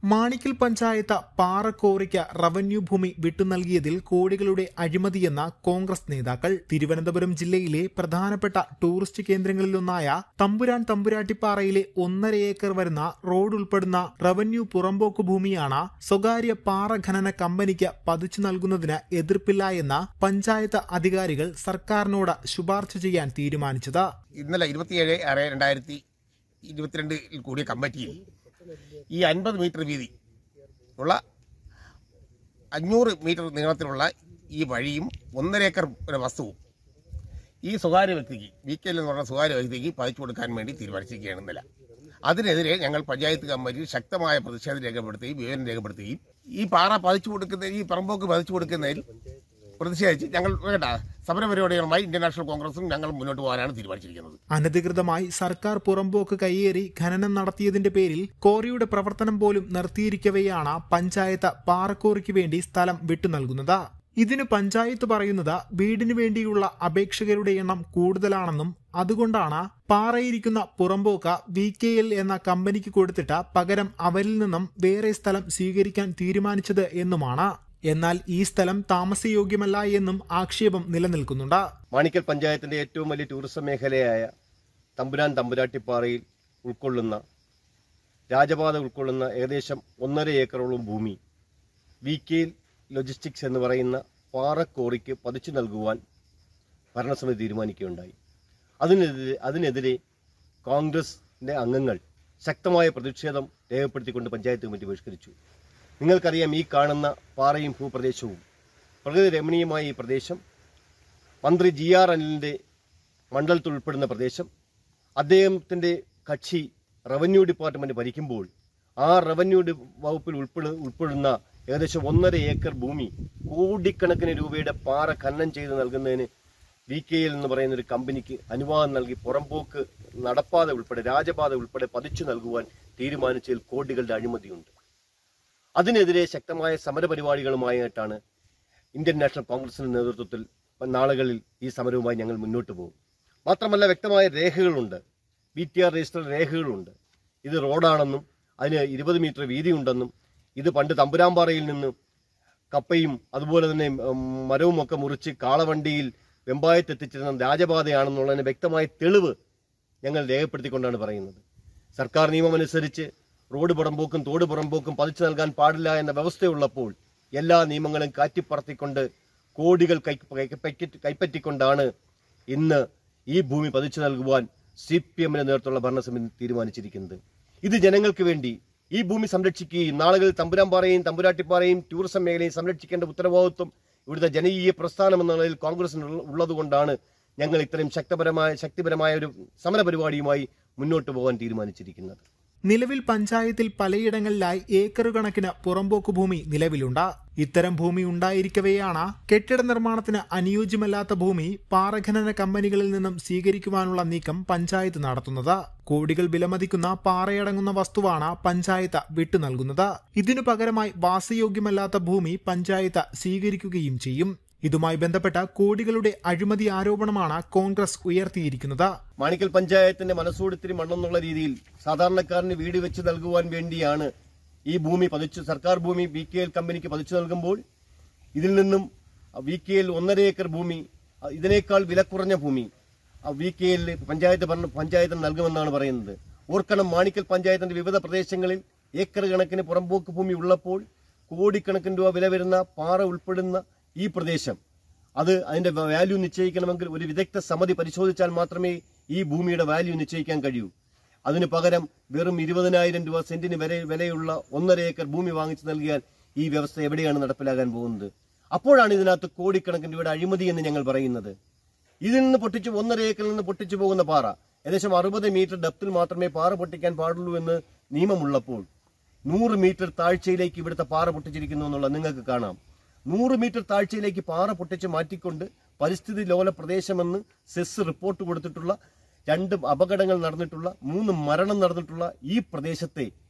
Manickal panchayat പാറക്കോറിക്ക് revenue ഭൂമി വിട്ടുനൽകിയതിൽ കോടികളുടെ അഴിമതിയെന്ന കോൺഗ്രസ് നേതാക്കൾ തിരുവനന്തപുരം ജില്ലയിലെ പ്രധാനപ്പെട്ട ടൂറിസ്റ്റ് കേന്ദ്രങ്ങളിലൊന്നായ തമ്പുരാൻ തമ്പുരാട്ടിപ്പാറയിലെ ഒന്നര ഏക്കർ വരുന്ന റോഡ് ഉൾപ്പെടുന്ന റവന്യൂ പുറമ്പോക്ക് ഭൂമിയാണ് സ്വകാര്യ പാറ ഖനന കമ്പനിക്ക് പതിച്ചു നൽകുന്നതിന് എതിർപ്പില്ല എന്ന പഞ്ചായത്ത് അധികാരികൾ സർക്കാരിനോട് ശുപാർശ ചെയ്യാൻ തീരുമാനിച്ചത് ഇന്നലെ ഇരുപത്തിയേഴ് ആറ് രണ്ടായിരത്തി ഇരുപത്തിരണ്ടിൽ കൂടിയ കമ്മിറ്റിയിൽ ഈ അൻപത് മീറ്റർ വീതി ഉള്ള അഞ്ഞൂറ് മീറ്റർ നീളത്തിലുള്ള ഈ വഴിയും ഒന്നര ഏക്കർ ഒരു വസ്തുവും ഈ സ്വകാര്യ വ്യക്തിക്ക് വി കെ എന്ന് പറഞ്ഞ സ്വകാര്യ വ്യക്തിക്ക് പതിച്ചു കൊടുക്കാൻ വേണ്ടി തീരുമാനിച്ചിരിക്കുകയാണ് ഇന്നലെ അതിനെതിരെ ഞങ്ങൾ പഞ്ചായത്ത് കമ്മിറ്റി ശക്തമായ പ്രതിഷേധം രേഖപ്പെടുത്തുകയും വിവരം രേഖപ്പെടുത്തുകയും ഈ പാറ പതിച്ചു കൊടുക്കുന്ന ഈ പറമ്പോക്ക് പതിച്ചു കൊടുക്കുന്നതിൽ പ്രതിഷേധിച്ച് ഞങ്ങൾ വേണ്ട സമരപരിപാടികളുമായി ഇന്ത്യൻ നാഷണൽ കോൺഗ്രസും ഞങ്ങൾ മുന്നോട്ട് പോകാനാണ് തീരുമാനിച്ചിരിക്കുന്നത് അനധികൃതമായി സർക്കാർ പുറമ്പോക്ക് കയ്യേറി ഖനനം നടത്തിയതിന്റെ പേരിൽ കോറിയുടെ പ്രവർത്തനം പോലും നിർത്തിയിരിക്കവെയാണ് പഞ്ചായത്ത് പാറക്കോറിക്ക് വേണ്ടി സ്ഥലം വിട്ടു നൽകുന്നത് ഇതിന് പഞ്ചായത്ത് പറയുന്നത് വീടിനു വേണ്ടിയുള്ള അപേക്ഷകരുടെ എണ്ണം കൂടുതലാണെന്നും അതുകൊണ്ടാണ് പാറയിരിക്കുന്ന പുറമ്പോക്ക് വി കെ എൽ എന്ന കമ്പനിക്ക് കൊടുത്തിട്ട് പകരം അവരിൽ നിന്നും വേറെ സ്ഥലം സ്വീകരിക്കാൻ തീരുമാനിച്ചത് എന്നുമാണ് എന്നാൽ ഈ സ്ഥലം താമസയോഗ്യമല്ല എന്നും ആക്ഷേപം നിലനിൽക്കുന്നുണ്ട് മാണിക്കൽ പഞ്ചായത്തിന്റെ ഏറ്റവും വലിയ ടൂറിസം മേഖലയായ തമ്പുരാൻ തമ്പുരാട്ടിപ്പാറയിൽ ഉൾക്കൊള്ളുന്ന രാജപാത ഉൾക്കൊള്ളുന്ന ഏകദേശം ഒന്നര ഏക്കറോളം ഭൂമി വി കെ ലോജിസ്റ്റിക്സ് എന്ന് പറയുന്ന പാറക്കോറിക്ക് പതിച്ചു നൽകുവാൻ ഭരണസമിതി തീരുമാനിക്കുകയുണ്ടായി അതിനെതിരെ അതിനെതിരെ കോൺഗ്രസിന്റെ അംഗങ്ങൾ ശക്തമായ പ്രതിഷേധം രേഖപ്പെടുത്തിക്കൊണ്ട് പഞ്ചായത്ത് കമ്മിറ്റി ബഹിഷ്കരിച്ചു നിങ്ങൾക്കറിയാം ഈ കാണുന്ന പാറയും ഭൂപ്രദേശവും പ്രകൃതി രമണീയമായ ഈ പ്രദേശം മന്ത്രി ജി ആർ അനിലിൻ്റെ മണ്ഡലത്തിൽ ഉൾപ്പെടുന്ന പ്രദേശം അദ്ദേഹത്തിൻ്റെ കക്ഷി റവന്യൂ ഡിപ്പാർട്ട്മെന്റ് ഭരിക്കുമ്പോൾ ആ റവന്യൂ ഡി- വകുപ്പിൽ ഉൾപ്പെടു ഉൾപ്പെടുന്ന ഏകദേശം ഒന്നര ഏക്കർ ഭൂമി കോടിക്കണക്കിന് രൂപയുടെ പാറ ഖനനം ചെയ്ത് നൽകുന്നതിന് വി കെ എൽ എന്ന് പറയുന്ന ഒരു കമ്പനിക്ക് അനുവാദം നൽകി പുറമ്പോക്ക് നടപ്പാത ഉൾപ്പെടെ രാജപാത ഉൾപ്പെടെ പതിച്ചു നൽകുവാൻ തീരുമാനിച്ചതിൽ കോടികളുടെ അഴിമതിയുണ്ട് അതിനെതിരെ ശക്തമായ സമരപരിപാടികളുമായിട്ടാണ് ഇന്ത്യൻ നാഷണൽ കോൺഗ്രസിന്റെ നേതൃത്വത്തിൽ നാളുകളിൽ ഈ സമരവുമായി ഞങ്ങൾ മുന്നോട്ട് പോകും മാത്രമല്ല വ്യക്തമായ രേഖകളുണ്ട് ബി ടി ആർ രജിസ്റ്റർ രേഖകളുണ്ട് ഇത് റോഡാണെന്നും അതിന് ഇരുപത് മീറ്റർ വീതിയുണ്ടെന്നും ഇത് പണ്ട് തമ്പുരാമ്പാറയിൽ നിന്ന് കപ്പയും അതുപോലെ തന്നെ ഉം, മരവും ഒക്കെ മുറിച്ച് കാളവണ്ടിയിൽ വെമ്പായത്ത് എത്തിച്ചിരുന്ന രാജപാതയാണെന്നുള്ളതിന് വ്യക്തമായ തെളിവ് ഞങ്ങൾ രേഖപ്പെടുത്തിക്കൊണ്ടാണ് പറയുന്നത് സർക്കാർ നിയമമനുസരിച്ച് റോഡ് പുറമ്പോക്കും തോട് പുറമ്പോക്കും പതിച്ചു നൽകാൻ പാടില്ല എന്ന വ്യവസ്ഥയുള്ളപ്പോൾ എല്ലാ നിയമങ്ങളും കാറ്റിപ്പറത്തിക്കൊണ്ട് കോടികൾ കൈ കൈപ്പറ്റി- കൈപ്പറ്റിക്കൊണ്ടാണ് ഇന്ന് ഈ ഭൂമി പതിച്ചു നൽകുവാൻ സി പി എമ്മിന്റെ നേതൃത്വമുള്ള ഭരണസമിതി തീരുമാനിച്ചിരിക്കുന്നത് ഇത് ജനങ്ങൾക്ക് വേണ്ടി ഈ ഭൂമി സംരക്ഷിക്കുകയും നാളുകളിൽ തമ്പുരാൻപാറയും തമ്പുരാട്ടിപ്പാറയും ടൂറിസം മേഖലയും സംരക്ഷിക്കേണ്ട ഉത്തരവാദിത്വം ഇവിടുത്തെ ജനകീയ പ്രസ്ഥാനം എന്ന നിലയിൽ കോൺഗ്രസിന് ഉള്ളതുകൊണ്ടാണ് ഞങ്ങൾ ഇത്രയും ശക്തപരമായ ശക്തിപരമായ ഒരു സമരപരിപാടിയുമായി മുന്നോട്ട് പോകാൻ തീരുമാനിച്ചിരിക്കുന്നത് നിലവിൽ പഞ്ചായത്തിൽ പലയിടങ്ങളിലായി ഏക്കർ കണക്കിന് പുറമ്പോക്ക് ഭൂമി നിലവിലുണ്ട് ഇത്തരം ഭൂമി ഉണ്ടായിരിക്കവെയാണ് കെട്ടിട നിർമ്മാണത്തിന് അനുയോജ്യമല്ലാത്ത ഭൂമി പാറഖനന കമ്പനികളിൽ നിന്നും സ്വീകരിക്കുവാനുള്ള നീക്കം പഞ്ചായത്ത് നടത്തുന്നത് കോടികൾ വിലമതിക്കുന്ന പാറയടങ്ങുന്ന വസ്തുവാണ് പഞ്ചായത്ത് വിട്ടു നൽകുന്നത് ഇതിനു പകരമായി വാസയോഗ്യമല്ലാത്ത ഭൂമി പഞ്ചായത്ത് സ്വീകരിക്കുകയും ചെയ്യും ഇതുമായി ബന്ധപ്പെട്ട കോടികളുടെ അഴിമതി ആരോപണമാണ് കോൺഗ്രസ് ഉയർത്തിയിരിക്കുന്നത് മാണിക്കൽ പഞ്ചായത്തിന്റെ മനസ്സോടിത്തിരി മണ്ണെന്നുള്ള രീതിയിൽ സാധാരണക്കാരന് വീട് വെച്ച് നൽകുവാൻ വേണ്ടിയാണ് ഈ ഭൂമി പതിച്ചു സർക്കാർ ഭൂമി ബി കെ എൽ കമ്പനിക്ക് പതിച്ചു നൽകുമ്പോൾ ഇതിൽ നിന്നും വി കെ എൽ ഒന്നര ഏക്കർ ഭൂമി അ, ഇതിനേക്കാൾ വില കുറഞ്ഞ ഭൂമി വി കെ എൽ പഞ്ചായത്ത് ഭരണ പഞ്ചായത്തിന് നൽകുമെന്നാണ് പറയുന്നത് ഓർക്കണം മാണിക്കൽ പഞ്ചായത്തിന്റെ വിവിധ പ്രദേശങ്ങളിൽ ഏക്കർ കണക്കിന് പുറമ്പോക്ക് ഭൂമി ഉള്ളപ്പോൾ കോടിക്കണക്കിന് രൂപ വില വരുന്ന പാറ ഉൾപ്പെടുന്ന ഈ പ്രദേശം അത് അതിന്റെ വാല്യൂ നിശ്ചയിക്കണമെങ്കിൽ ഒരു വിദഗ്ധ സമിതി പരിശോധിച്ചാൽ മാത്രമേ ഈ ഭൂമിയുടെ വാല്യൂ നിശ്ചയിക്കാൻ കഴിയൂ അതിന് പകരം വെറും ഇരുപതിനായിരം രൂപ സെന്റിന് വരെ വിലയുള്ള ഒന്നര ഏക്കർ ഭൂമി വാങ്ങിച്ചു നൽകിയാൽ ഈ വ്യവസ്ഥ എവിടെയാണ് നടപ്പിലാകാൻ പോകുന്നത് അപ്പോഴാണ് ഇതിനകത്ത് കോടിക്കണക്കിന് രൂപയുടെ അഴിമതി എന്ന് ഞങ്ങൾ പറയുന്നത് ഇതിൽ നിന്ന് പൊട്ടിച്ചു ഒന്നര ഏക്കറിൽ നിന്ന് പൊട്ടിച്ചു പോകുന്ന പാറ ഏകദേശം അറുപത് മീറ്റർ ഡെപ്തിൽ മാത്രമേ പാറ പൊട്ടിക്കാൻ പാടുള്ളൂ എന്ന് നിയമമുള്ളപ്പോൾ നൂറ് മീറ്റർ താഴ്ചയിലേക്ക് ഇവിടുത്തെ പാറ പൊട്ടിച്ചിരിക്കുന്നു എന്നുള്ളത് നിങ്ങൾക്ക് കാണാം നൂറ് മീറ്റർ താഴ്ചയിലേക്ക് പാറ പൊട്ടിച്ച് മാറ്റിക്കൊണ്ട് പരിസ്ഥിതി ലോല പ്രദേശമെന്ന് സെസ് റിപ്പോർട്ട് കൊടുത്തിട്ടുള്ള രണ്ട് അപകടങ്ങൾ നടന്നിട്ടുള്ള മൂന്ന് മരണം നടന്നിട്ടുള്ള ഈ പ്രദേശത്തെ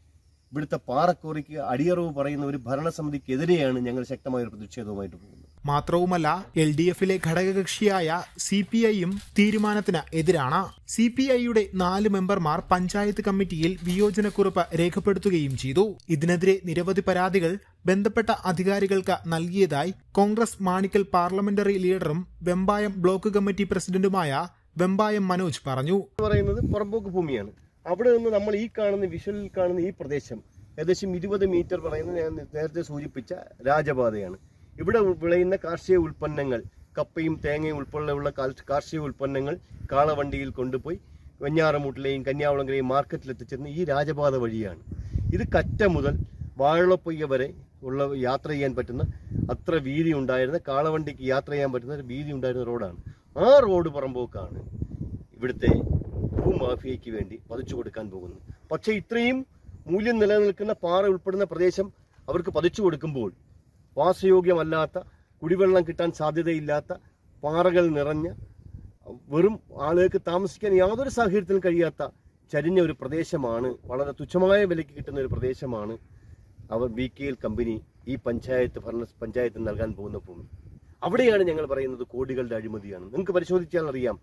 ഇവിടുത്തെ പാറക്കോറിക്ക് അടിയറവ് പറയുന്ന ഒരു ഭരണസമിതിക്കെതിരെയാണ് ഞങ്ങൾ ശക്തമായ ഒരു പ്രതിഷേധവുമായിട്ട് പോകുന്നത് മാത്രവുമല്ല എൽ ഡി എഫിലെ ഘടകകക്ഷിയായ സി പി ഐയും തീരുമാനത്തിന് എതിരാണ് സി പി ഐയുടെ നാല് മെമ്പർമാർ പഞ്ചായത്ത് കമ്മിറ്റിയിൽ വിയോജനക്കുറിപ്പ് രേഖപ്പെടുത്തുകയും ചെയ്തു ഇതിനെതിരെ നിരവധി പരാതികൾ ബന്ധപ്പെട്ട അധികാരികൾക്ക് നൽകിയതായി കോൺഗ്രസ് മാണിക്കൽ പാർലമെന്ററി ലീഡറും വെമ്പായം ബ്ലോക്ക് കമ്മിറ്റി പ്രസിഡന്റുമായ വെമ്പായം മനോജ് പറഞ്ഞു എന്ന് പറയുന്നത് പുറമ്പോക്ക് ഭൂമിയാണ് അവിടെ നിന്ന് നമ്മൾ ഈ കാണുന്ന വിഷ്വലിൽ കാണുന്ന ഈ പ്രദേശം ഏകദേശം ഇരുപത് മീറ്റർ പറയുന്നത് ഞാൻ നേരത്തെ സൂചിപ്പിച്ച രാജപാതയാണ് ഇവിടെ വിളയുന്ന കാർഷിക ഉൽപ്പന്നങ്ങൾ കപ്പയും തേങ്ങയും ഉൾപ്പെടെയുള്ള കാൽ- കാർഷിക ഉൽപ്പന്നങ്ങൾ കാളവണ്ടിയിൽ കൊണ്ടുപോയി വെഞ്ഞാറമൂട്ടിലെയും കന്യാകുളങ്ങരെയും മാർക്കറ്റിൽ എത്തിച്ചിരുന്ന ഈ രാജപാത വഴിയാണ് ഇത് കറ്റ മുതൽ വാഴപ്പൊയ്യ വരെ ഉള്ള യാത്ര ചെയ്യാൻ പറ്റുന്ന അത്ര വീതി ഉണ്ടായിരുന്ന കാളവണ്ടിക്ക് യാത്ര ചെയ്യാൻ പറ്റുന്ന ഒരു വീതി ഉണ്ടായിരുന്ന റോഡാണ് ആ റോഡ് പുറമ്പോക്കാണ് ഇവിടുത്തെ ഭൂമാഫിയയ്ക്ക് വേണ്ടി പതിച്ചു കൊടുക്കാൻ പോകുന്നത് പക്ഷേ ഇത്രയും മൂല്യം നിലനിൽക്കുന്ന പാറ ഉൾപ്പെടുന്ന പ്രദേശം അവർക്ക് പതിച്ചു കൊടുക്കുമ്പോൾ വാസയോഗ്യമല്ലാത്ത കുടിവെള്ളം കിട്ടാൻ സാധ്യതയില്ലാത്ത പാറകൾ നിറഞ്ഞ വെറും ആളുകൾക്ക് താമസിക്കാൻ യാതൊരു സാഹചര്യത്തിലും കഴിയാത്ത ചരിഞ്ഞ ഒരു പ്രദേശമാണ് വളരെ തുച്ഛമായ വിലയ്ക്ക് കിട്ടുന്ന ഒരു പ്രദേശമാണ് അവർ ബി കെ എൽ കമ്പനി ഈ പഞ്ചായത്ത് ഭരണ പഞ്ചായത്തിന് നൽകാൻ പോകുന്ന ഭൂമി അവിടെയാണ് ഞങ്ങൾ പറയുന്നത് കോടികളുടെ അഴിമതിയാണ് നിങ്ങൾക്ക് പരിശോധിച്ചാൽ അറിയാം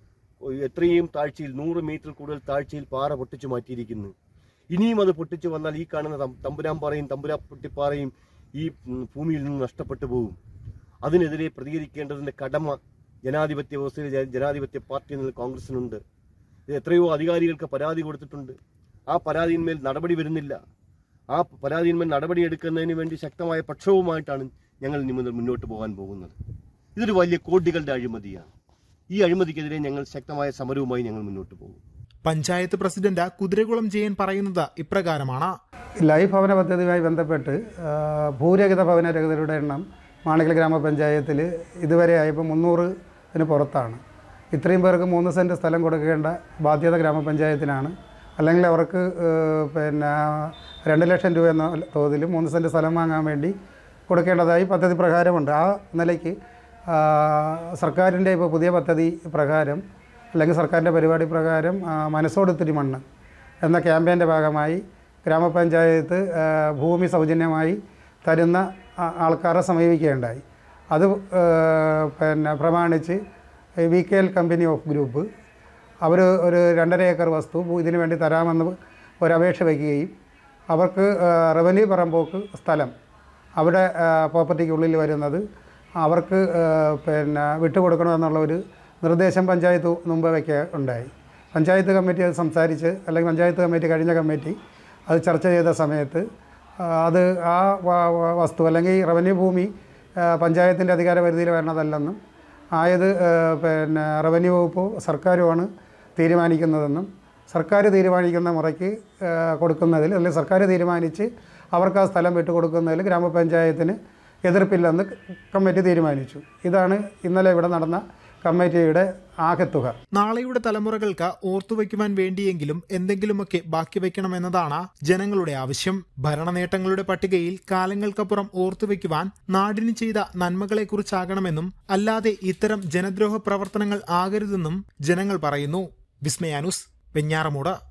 എത്രയും താഴ്ചയിൽ നൂറ് മീറ്റർ കൂടുതൽ താഴ്ചയിൽ പാറ പൊട്ടിച്ചു മാറ്റിയിരിക്കുന്നു ഇനിയും അത് പൊട്ടിച്ചു വന്നാൽ ഈ കാണുന്ന തം- തമ്പുരാൻപാറയും തമ്പുരാപ്പൊട്ടിപ്പാറയും ഈ ഉം, ഭൂമിയിൽ നിന്ന് നഷ്ടപ്പെട്ടു പോകും അതിനെതിരെ പ്രതികരിക്കേണ്ടതിന്റെ കടമ ജനാധിപത്യ വ്യവസ്ഥയിൽ ജ- ജനാധിപത്യ പാർട്ടി എന്ന കോൺഗ്രസിനുണ്ട് ഇത് എത്രയോ അധികാരികൾക്ക് പരാതി കൊടുത്തിട്ടുണ്ട് ആ പരാതിയിന്മേൽ നടപടി വരുന്നില്ല ആ പരാതിയിന്മേൽ നടപടി എടുക്കുന്നതിന് വേണ്ടി ശക്തമായ പക്ഷവുമായിട്ടാണ് ഞങ്ങൾ ഇനി മുതൽ മുന്നോട്ട് പോകാൻ പോകുന്നത് ഇതൊരു വലിയ കോടികളുടെ അഴിമതിയാണ് ഈ അഴിമതിക്കെതിരെ ഞങ്ങൾ ശക്തമായ സമരവുമായി ഞങ്ങൾ മുന്നോട്ട് പോകും പഞ്ചായത്ത് പ്രസിഡന്റ് കുതിരകുളം ജയൻ പറയുന്നത് ഇപ്രകാരമാണ് ലൈഫ് ഭവന പദ്ധതിയുമായി ബന്ധപ്പെട്ട് ആ, ഭൂരഹിത ഭവനരഹിതരുടെ എണ്ണം മാണിക്കൽ ഗ്രാമപഞ്ചായത്തിൽ ഇതുവരെ ആയപ്പോൾ മുന്നൂറിന് പുറത്താണ് ഇത്രയും പേർക്ക് മൂന്ന് സെൻറ്റ് സ്ഥലം കൊടുക്കേണ്ട ബാധ്യത ഗ്രാമപഞ്ചായത്തിനാണ് അല്ലെങ്കിൽ അവർക്ക് ഏ, പിന്നെ രണ്ട് ലക്ഷം രൂപ എന്ന തോതിൽ മൂന്ന് സെൻറ്റ് സ്ഥലം വാങ്ങാൻ വേണ്ടി കൊടുക്കേണ്ടതായി പദ്ധതി പ്രകാരമുണ്ട് ആ നിലയ്ക്ക് ആ, സർക്കാരിൻ്റെ ഇപ്പോൾ പുതിയ പദ്ധതി പ്രകാരം അല്ലെങ്കിൽ സർക്കാരിൻ്റെ പരിപാടി പ്രകാരം ആ, മനസ്സോടൊത്തിരി മണ്ണ് എന്ന ക്യാമ്പയിൻ്റെ ഭാഗമായി ഗ്രാമപഞ്ചായത്ത് ആ, ഭൂമി സൗജന്യമായി തരുന്ന ആ- ആൾക്കാരെ സമീപിക്കുകയുണ്ടായി അത് ആ, പിന്നെ പ്രമാണിച്ച് V K L company of group അവർ ഒരു രണ്ടര ഏക്കർ വസ്തു ഭൂ- ഇതിനു വേണ്ടി തരാമെന്ന് ഒരു അപേക്ഷ വയ്ക്കുകയും അവർക്ക് ആ, റവന്യൂ പറമ്പോക്ക് സ്ഥലം അവിടെ ആ, പ്രോപ്പർട്ടിക്കുള്ളിൽ വരുന്നത് അവർക്ക് ആ, പിന്നെ വിട്ടുകൊടുക്കണമെന്നുള്ള ഒരു നിർദ്ദേശം പഞ്ചായത്ത് മുമ്പ് വയ്ക്കുക ഉണ്ടായി പഞ്ചായത്ത് കമ്മിറ്റി അത് സംസാരിച്ച് അല്ലെങ്കിൽ പഞ്ചായത്ത് കമ്മിറ്റി കഴിഞ്ഞ കമ്മിറ്റി അത് ചർച്ച ചെയ്ത സമയത്ത് ആ, അത് ആ വ- വ- വസ്തു അല്ലെങ്കിൽ റവന്യൂ ഭൂമി പഞ്ചായത്തിൻ്റെ അധികാര പരിധിയിൽ വരണതല്ലെന്നും ആയത് ആ, പിന്നെ റവന്യൂ വകുപ്പ് സർക്കാരുമാണ് തീരുമാനിക്കുന്നതെന്നും സർക്കാർ തീരുമാനിക്കുന്ന മുറയ്ക്ക് ആ, കൊടുക്കുന്നതിൽ അല്ലെങ്കിൽ സർക്കാർ തീരുമാനിച്ച് അവർക്ക് ആ സ്ഥലം വിട്ടുകൊടുക്കുന്നതിൽ ഗ്രാമപഞ്ചായത്തിന് എതിർപ്പില്ലെന്ന് കമ്മിറ്റി തീരുമാനിച്ചു ഇതാണ് ഇന്നലെ ഇവിടെ നടന്ന കമ്മിറ്റിയുടെ ആകെത്തുക നാളെയുടെ തലമുറകൾക്ക് ഓർത്തുവയ്ക്കുവാൻ വേണ്ടിയെങ്കിലും എന്തെങ്കിലുമൊക്കെ ബാക്കി വയ്ക്കണമെന്നതാണ് ജനങ്ങളുടെ ആവശ്യം ഭരണനേട്ടങ്ങളുടെ പട്ടികയിൽ കാലങ്ങൾക്കപ്പുറം ഓർത്തുവയ്ക്കുവാൻ നാടിന് ചെയ്ത നന്മകളെക്കുറിച്ചാകണമെന്നും അല്ലാതെ ഇത്തരം ജനദ്രോഹ പ്രവർത്തനങ്ങൾ ആകരുതെന്നും ജനങ്ങൾ പറയുന്നു വിസ്മയാനുസ് വെഞ്ഞാറമൂട്